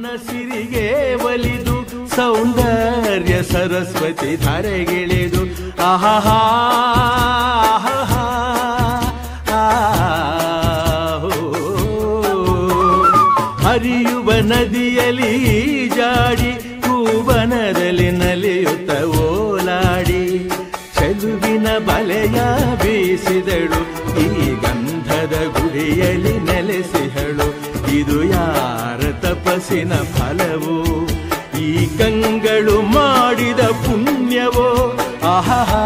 ಅವನ ಸಿರಿಗೆ ಒಲಿದು ಸೌಂದರ್ಯ ಸರಸ್ವತಿ ಧರೆಗಿಳಿದು ಆಹಾ ಹರಿಯುವ ನದಿಯಲ್ಲಿ ಜಾಡಿ ಹೂವನದಲ್ಲಿ ನಲಿಯುತ್ತ ಓಲಾಡಿ ಚೆಲುವಿನ ಬಲೆಯ ಬೀಸಿದಳು ಈ ಗಂಧದ ಗುಡಿಯಲ್ಲಿ ನೆಲೆಸಿಹಳು ಇದು ಯಾರ ತಪಸ್ಸಿನ ಫಲವು ಈ ಕಂಗಳು ಮಾಡಿದ ಪುಣ್ಯವೋ ಆಹಾ